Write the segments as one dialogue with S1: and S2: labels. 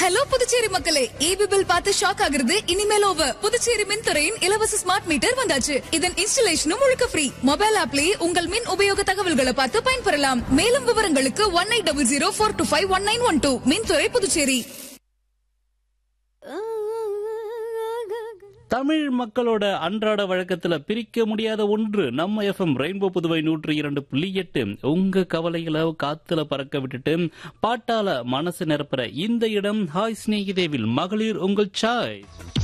S1: Hello Puducherry மக்களே EB bill பார்த்து shock ஆகுறது இனிமேல் ஓவர் புதுச்சேரி மின்துறையின் இலவச ஸ்மார்ட் மீட்டர் வந்தாச்சு இதன் இன்ஸ்டலேஷனும் முழுக்க ஃப்ரீ மொபைல் ஆப்லயே உங்கள் மின் உபயோக தகவல்களை பார்த்து பயன்பெறலாம் மேலும் விவரங்களுக்கு one eight double zero four two five one nine one two மின்துறை புதுச்சேரி
S2: தமிழ் மக்களோட அன்றாட வழக்கத்துல பிரிக்க முடியாத ஒன்று நம்ம எஃப்எம் ரெயின்போ புதுவை நூற்றி இரண்டு புள்ளி எட்டு உங்க கவலைகளை காத்துல பறக்க விட்டுட்டு பாட்டால மனசு நிரப்புற இந்த இடம் ஹாய் ஸ்நேகிதேவில் மகளிர் உங்கள் சாய்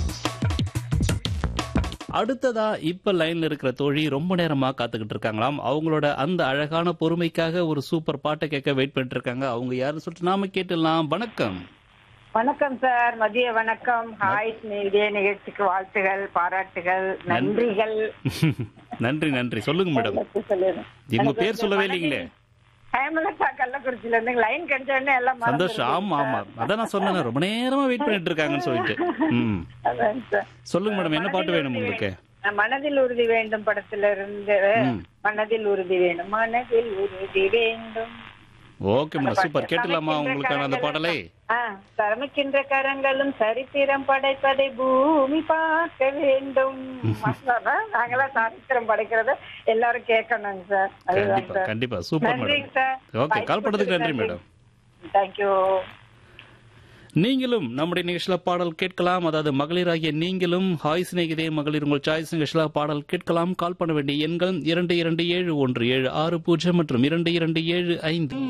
S2: அடுத்ததா இப்ப லைன்ல இருக்கிற தோழி ரொம்ப நேரமா காத்துக்கிட்டு இருக்காங்களாம் அவங்களோட அந்த அழகான பொறுமைக்காக ஒரு சூப்பர் பாட்டை கேட்க வெயிட் பண்ணிட்டு இருக்காங்க அவங்க யாருன்னு சொல்லிட்டு நாம கேட்டுடலாம் வணக்கம்
S3: வணக்கம் சார் மதிய வணக்கம் ஹாய் இதே நிகழ்ச்சிக்கு வாழ்த்துகள் பாராட்டுகள் நன்றிகள்
S2: நன்றி நன்றி சொல்லுங்க மேடம்
S3: எல்லாத்தையும் சொல்லிடுறேன்.
S2: இவங்க
S3: எனக்கு
S2: பேர்
S3: வந்து
S2: சொல்லவே
S3: மனதில்
S2: இல்லைங்களே
S3: ஹேமலதா கள்ளக்குறிச்சியில இருந்து லைன் கிடைச்ச உடனே எல்லாம்
S2: சந்தோஷம் ஆமா ஆமா அதான் நான் சொன்னேன் ரொம்ப நேரமா வெயிட் பண்ணிட்டு இருக்காங்கன்னு சொல்லிட்டு ம்
S3: அதான் சார்.
S2: சொல்லுங்க மேடம் என்ன பாட்டு வேணும் உங்களுக்கு
S3: நான் மனதில் உறுதி வேண்டும் படத்துல இருந்து
S2: ம்.
S3: மனதில் உறுதி வேணும் மனதில் உறுதி வேண்டும்
S2: ஓகே மேடம் சூப்பர் கேட்டுலாமா உங்களுக்கான அந்த பாடலை
S3: ஆ, சமைக்கின்ற கரங்களும் சரித்திரம் படைப்பதை பூமி பார்க்க வேண்டும் அதான் நாங்களாம் சரித்திரம் படைக்கிறத எல்லாரும் கேட்கணுங்க சார் அதுதான்
S2: கண்டிப்பா
S3: சார்
S2: கண்டிப்பா சூப்பர்
S3: நன்றிங்க
S2: மேடம்
S3: சார்
S2: ஓகே கால் பண்ணதுக்கு நன்றி மேடம்
S3: தேங்க்யூ
S2: நீங்களும் நம்முடைய நிகழ்ச்சியில பாடல் கேட்கலாம் அதாவது மகளிராகிய நீங்களும் ஹாய் சிநேகிதே மகளிர் உங்கள் சாய்ஸ் நிகழ்ச்சியில பாடல் கேட்கலாம் கால் பண்ண வேண்டிய எண்கள் இரண்டு இரண்டு ஏழு ஒன்று ஏழு ஆறு பூஜ்ஜியம் மற்றும் இரண்டு இரண்டு ஏழு ஐந்து